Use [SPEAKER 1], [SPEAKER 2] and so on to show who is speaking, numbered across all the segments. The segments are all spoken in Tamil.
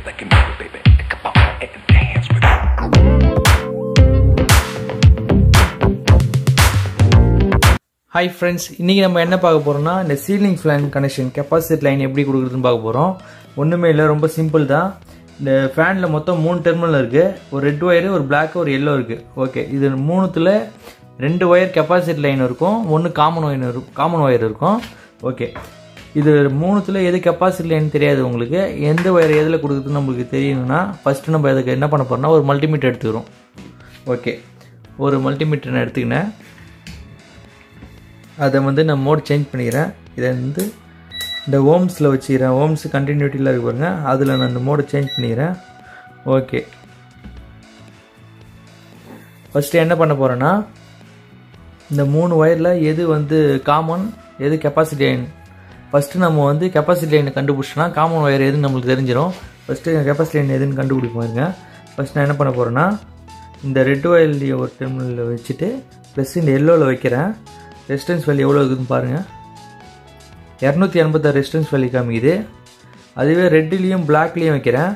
[SPEAKER 1] that can move it, baby. Come on and dance with me.
[SPEAKER 2] Hi friends இன்றைக்கி நம்ம என்ன பார்க்க போகிறோம்னா இந்த ceiling fan connection capacity line எப்படி கொடுக்குறதுன்னு பார்க்க போகிறோம் ஒன்றுமே இல்லை ரொம்ப சிம்பிள் தான் இந்த ஃபேனில் மொத்தம் மூணு டெர்மினல் இருக்குது ஒரு ரெட் ஒயரு ஒரு Black ஒரு எல்லோ இருக்குது ஓகே இது மூணுத்தில் ரெண்டு ஒயர் கெப்பாசிட்டி லைன் இருக்கும் ஒன்று காமன் ஒயர் இருக்கும் காமன் ஒயர் இருக்கும் ஓகே இது மூணுத்தில் எது கெப்பாசிட்டி லைன் தெரியாது உங்களுக்கு எந்த ஒயர் எதில் கொடுக்குறதுன்னு நம்மளுக்கு தெரியணும்னா ஃபஸ்ட்டு நம்ம இதுக்கு என்ன பண்ண போகிறோம்னா ஒரு மல்டிமீட்டர் எடுத்துக்கிறோம் ஓகே ஒரு மல்டிமீட்டர் நான் எடுத்துக்கினேன் அதை வந்து நான் மோட் சேஞ்ச் பண்ணிக்கிறேன் இதை வந்து இந்த ஓம்ஸில் வச்சுக்கிறேன் ஓம்ஸ் கண்டினியூட்டியில் இருக்கு பாருங்க அதில் நான் இந்த மோடை சேஞ்ச் பண்ணிக்கிறேன் ஓகே ஃபஸ்ட்டு என்ன பண்ண போகிறேன்னா இந்த மூணு ஒயரில் எது வந்து காமன் எது கெப்பாசிட்டி லைன் ஃபஸ்ட்டு நம்ம வந்து கெப்பாசிட்டி லைனை கண்டுபிடிச்சோன்னா காமன் ஒயர் எதுன்னு நம்மளுக்கு தெரிஞ்சிடும் ஃபஸ்ட்டு கெப்பாசிட்டி லைன் எதுன்னு கண்டுபிடிப்போம் இருங்க ஃபஸ்ட் நான் என்ன பண்ண போகிறேன்னா இந்த ரெட் ஒயர்லேயே ஒரு டெர்மினலில் வச்சுட்டு ப்ளஸ் இந்த எல்லோவில் வைக்கிறேன் ரெசிஸ்டன்ஸ் வேல்யூ எவ்வளோ இருக்குதுன்னு பாருங்கள் இரநூத்தி எண்பத்தாறு ரெசிஸ்டன்ஸ் வேல்யூ காமிக்குது அதுவே ரெட்லேயும் பிளாக்லேயும் வைக்கிறேன்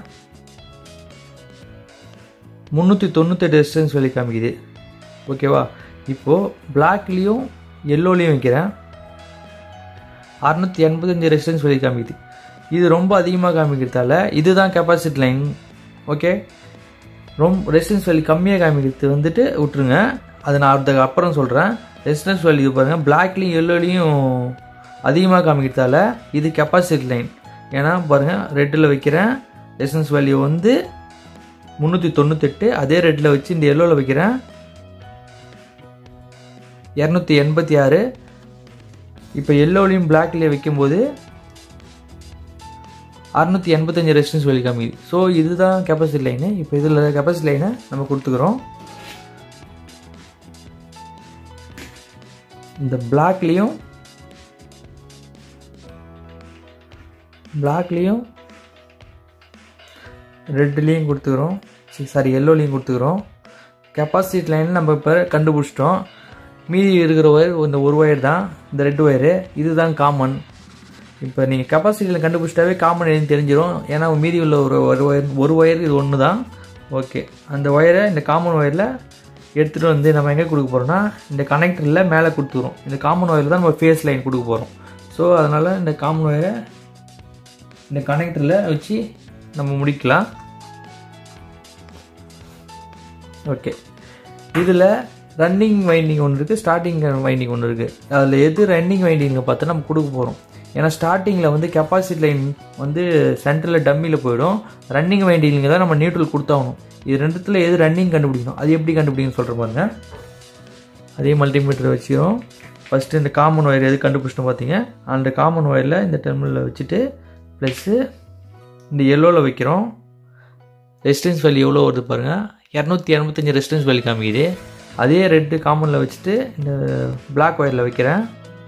[SPEAKER 2] முந்நூற்றி தொண்ணூத்தெட்டு ரெசிஸ்டன்ஸ் வேல்யூ காமிக்குது ஓகேவா இப்போது பிளாக்லேயும் எல்லோலேயும் வைக்கிறேன் அறநூற்றி எண்பத்தஞ்சு ரெசிஸ்டன்ஸ் வேல்யூ காமிக்குது இது ரொம்ப அதிகமாக காமிக்கிறதால இதுதான் கெப்பாசிட்டி லைன் ஓகே ரொம்ப ரெசிஸ்டன்ஸ் வேல்யூ கம்மியாக காமிக்கிறது வந்துட்டு விட்ருங்க அதை நான் அதுக்கு அப்புறம் சொல்கிறேன் ரெசிஸ்டன்ஸ் வேல்யூ பாருங்கள் பிளாக்லேயும் எல்லோலையும் அதிகமாக காமிக்கிறதால இது கெப்பாசிட்டி லைன் ஏன்னா பாருங்கள் ரெட்டில் வைக்கிறேன் ரெசிஸ்டன்ஸ் வேல்யூ வந்து முந்நூற்றி தொண்ணூத்தெட்டு அதே ரெட்டில் வச்சு இந்த எல்லோவில் வைக்கிறேன் இரநூத்தி எண்பத்தி ஆறு இப்போ எல்லோலையும் பிளாக்லேயும் வைக்கும்போது அறுநூற்றி எண்பத்தஞ்சு ரெசிஸ்டன்ஸ் வேல்யூ காமிக்குது ஸோ இதுதான் கெப்பாசிட்டி லைனு இப்போ இதில் கெப்பாசிட்டி லைனை நம்ம கொடுத்துக்கிறோம் இந்த பிளாக்லேயும் பிளாக்லேயும் ரெட்லேயும் கொடுத்துக்கிறோம் சாரி எல்லோலையும் கொடுத்துக்கிறோம் கெப்பாசிட்டி லைன் நம்ம இப்போ கண்டுபிடிச்சிட்டோம் மீதி இருக்கிற ஒயர் இந்த ஒரு ஒயர் தான் இந்த ரெட் ஒயரு இதுதான் காமன் இப்போ நீங்கள் கெப்பாசிட்டியில் கண்டுபிடிச்சிட்டாவே காமன் எதுன்னு தெரிஞ்சிடும் ஏன்னா மீதி உள்ள ஒரு ஒரு ஒயர் ஒரு ஒயர் இது ஒன்று தான் ஓகே அந்த ஒயரை இந்த காமன் ஒயரில் எடுத்துகிட்டு வந்து நம்ம எங்கே கொடுக்க போகிறோம்னா இந்த கனெக்டரில் மேலே கொடுத்துக்கிறோம் இந்த காமன் ஒயரில் தான் நம்ம ஃபேஸ் லைன் கொடுக்க போகிறோம் ஸோ அதனால் இந்த காமன் ஒயரை இந்த கனெக்டரில் வச்சு நம்ம முடிக்கலாம் ஓகே இதில் ரன்னிங் வைண்டிங் ஒன்று இருக்குது ஸ்டார்டிங் வைண்டிங் ஒன்று இருக்குது அதில் எது ரன்னிங் வைண்டிங்கை பார்த்து நம்ம கொடுக்க போகிறோம் ஏன்னா ஸ்டார்டிங்கில் வந்து கெப்பாசிட்டி லைன் வந்து சென்டரில் டம்மியில் போயிடும் ரன்னிங் வைண்டிங்க தான் நம்ம நியூட்ரல் கொடுத்தாகணும் இது ரெண்டுத்தில் எது ரன்னிங் கண்டுபிடிக்கணும் அது எப்படி கண்டுபிடிக்கணும் சொல்கிற பாருங்க அதே மல்டிமீட்டர் வச்சுக்கிறோம் ஃபஸ்ட்டு இந்த காமன் ஒயர் எது கண்டுபிடிச்சிட்டோம் பார்த்தீங்க அந்த காமன் ஒயரில் இந்த டெர்மினலில் வச்சுட்டு ப்ளஸ்ஸு இந்த எல்லோவில் வைக்கிறோம் ரெசிஸ்டன்ஸ் வேல்யூ எவ்வளோ வருது பாருங்கள் இரநூத்தி எண்பத்தஞ்சு ரெசிஸ்டன்ஸ் வேல்யூ காமிக்குது அதே ரெட்டு காமனில் வச்சுட்டு இந்த பிளாக் ஒயரில் வைக்கிறேன்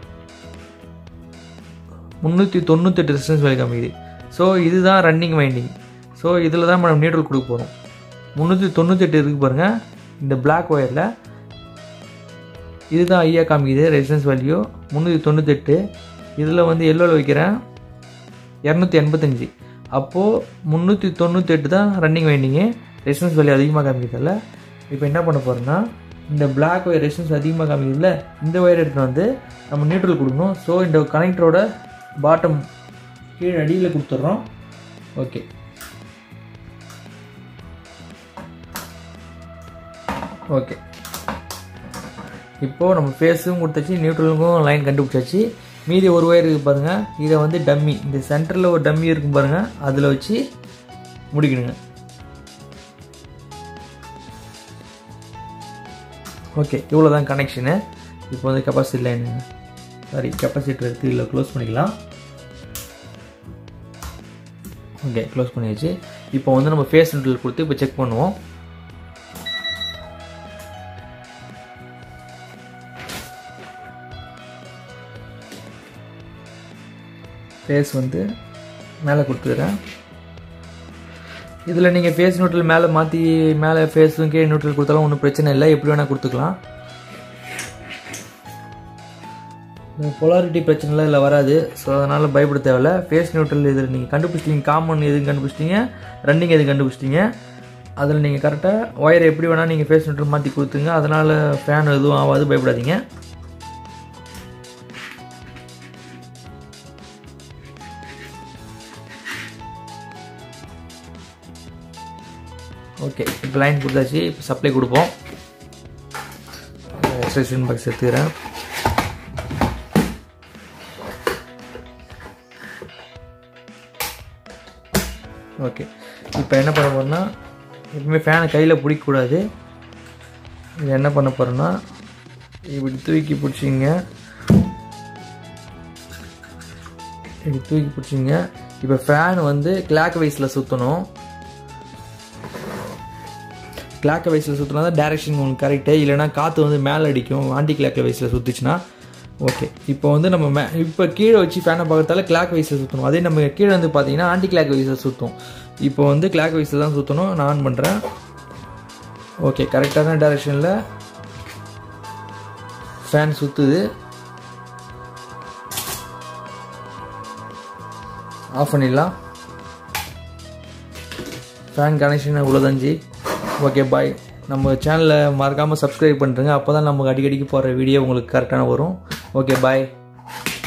[SPEAKER 2] முந்நூற்றி தொண்ணூத்தெட்டு ரெசிஸ்டன்ஸ் வேல்யூ காமிக்குது ஸோ இதுதான் ரன்னிங் வைண்டிங் ஸோ இதில் தான் நம்ம நியூட்ரல் கொடுக்க போகிறோம் முந்நூற்றி தொண்ணூத்தெட்டு இருக்குது பாருங்கள் இந்த பிளாக் ஒயரில் இதுதான் ஐயா காமிக்குது ரெசிஸ்டன்ஸ் வேல்யூ முந்நூற்றி தொண்ணூத்தெட்டு இதில் வந்து எல்லோவில் வைக்கிறேன் இரநூத்தி எண்பத்தஞ்சு அப்போது முந்நூற்றி தொண்ணூத்தெட்டு தான் ரன்னிங் வைண்டிங்கு ரெசிஸ்டன்ஸ் வேல்யூ அதிகமாக காமிக்கிறதில்ல இப்போ என்ன பண்ண போகிறோம்னா இந்த பிளாக் ஒயர் ரெசிஸ்டன்ஸ் அதிகமாக காமிக்கிறதுல இந்த ஒயர் எடுத்துகிட்டு வந்து நம்ம நியூட்ரல் கொடுக்கணும் ஸோ இந்த கனெக்டரோட பாட்டம் கீழே அடியில் கொடுத்துட்றோம் ஓகே ஓகே இப்போது நம்ம ஃபேஸும் கொடுத்தாச்சு நியூட்ரலுக்கும் லைன் கண்டுபிடிச்சாச்சு மீதி ஒரு ஒயர் இருக்குது பாருங்கள் இதை வந்து டம்மி இந்த சென்டரில் ஒரு டம்மி இருக்கும் பாருங்கள் அதில் வச்சு முடிக்கணுங்க ஓகே இவ்வளோ தான் கனெக்ஷனு இப்போ வந்து கெப்பாசிட்டி லைன் சாரி கெப்பாசிட்டர் எடுத்து இதில் க்ளோஸ் பண்ணிக்கலாம் ஓகே க்ளோஸ் பண்ணியாச்சு இப்போ வந்து நம்ம ஃபேஸ் நியூட்ரல் கொடுத்து இப்போ செக் பண்ணுவோம் ஃபேஸ் வந்து மேலே கொடுத்துக்கிறேன் இதில் நீங்கள் ஃபேஸ் நியூட்ரல் மேலே மாற்றி மேலே ஃபேஸும் கீழே நியூட்ரல் கொடுத்தாலும் ஒன்றும் பிரச்சனை இல்லை எப்படி வேணால் கொடுத்துக்கலாம் பொலாரிட்டி பிரச்சனைலாம் இதில் வராது ஸோ அதனால் பயப்பட தேவையில்ல ஃபேஸ் நியூட்ரல் இதில் நீங்கள் கண்டுபிடிச்சிட்டீங்க காமன் எதுவும் கண்டுபிடிச்சிட்டீங்க ரன்னிங் எது கண்டுபிடிச்சிட்டீங்க அதில் நீங்கள் கரெக்டாக ஒயரை எப்படி வேணால் நீங்கள் ஃபேஸ் நியூட்ரல் மாற்றி கொடுத்துங்க அதனால் ஃபேன் எதுவும் ஆகாது பயப்படாதீங்க ஓகே இப்போ லைன் கொடுத்தாச்சு இப்போ சப்ளை கொடுப்போம் எக்ஸ்ட்ரேஷன் பாக்ஸ் எடுத்துக்கிறேன் ஓகே இப்போ என்ன பண்ண போகிறோம்னா எப்பவுமே ஃபேனை கையில் பிடிக்கக்கூடாது இது என்ன பண்ண போகிறோன்னா இப்படி தூக்கி பிடிச்சிங்க இப்படி தூக்கி பிடிச்சிங்க இப்போ ஃபேன் வந்து கிளாக் வைஸில் சுற்றணும் கிளாக் வைஸில் சுற்றினா தான் டேரெக்ஷன் உங்களுக்கு கரெக்டு இல்லைனா காற்று வந்து மேலே அடிக்கும் ஆன்டி கிளாக் வைஸில் சுற்றுச்சுன்னா ஓகே இப்போ வந்து நம்ம மே இப்போ கீழே வச்சு ஃபேனை பார்க்கறதால கிளாக் வைஸில் சுற்றணும் அதே நம்ம கீழே வந்து பார்த்தீங்கன்னா ஆன்டி கிளாக் வைஸில் சுற்றும் இப்போ வந்து கிளாக் வைஸில் தான் சுற்றணும் நான் ஆன் பண்ணுறேன் ஓகே கரெக்டான டேரெக்ஷனில் ஃபேன் சுற்றுது ஆஃப் பண்ணிடலாம் ஃபேன் கனெக்ஷன் இவ்வளோதான் ஜி ஓகே பாய் நம்ம சேனலை மறக்காமல் சப்ஸ்கிரைப் பண்ணுறேங்க அப்போ தான் நமக்கு அடிக்கடிக்கு போகிற வீடியோ உங்களுக்கு கரெக்டான வரும் ஓகே பாய்